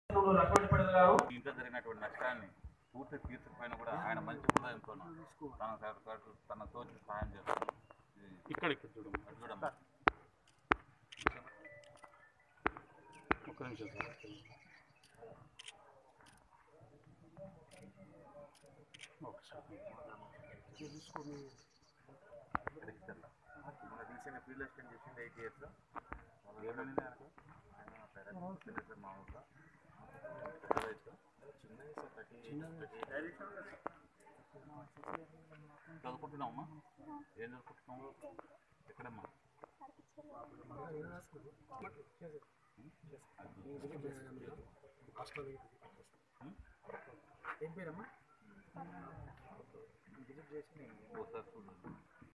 లక్ష్మణపల్లి గారు ఇంట్లో జరిగినటువంటి నష్టాన్ని పూర్తి తీర్చకపోయినా కూడా ఆయన మంచి హృదయంతో తన సహకారు తన తోచి సహాయం చేస్తాను ఇక్కడ ఇక్కడ చూడమ్మా అది చూడమ్మా ఒక్క నిమిషం సార్ ఒకసారి ఇక్కడికి తెల్ల. మన రీసెంట్గా ఫీల్డ్ అసిస్టెంట్ చేసింది ఎయిట్ ఇయర్స్ ఏమైంది ఆయనకు ఆయన పారాలసిస్ మామూలుగా పెద్ద వయసు చిన్న వయసు థర్టీ చదువుకుంటున్నావమ్మా ఏం చదువుకుంటున్నావు ఎక్కడమ్మా ఏం పేరమ్మా ఒకసారి చూడండి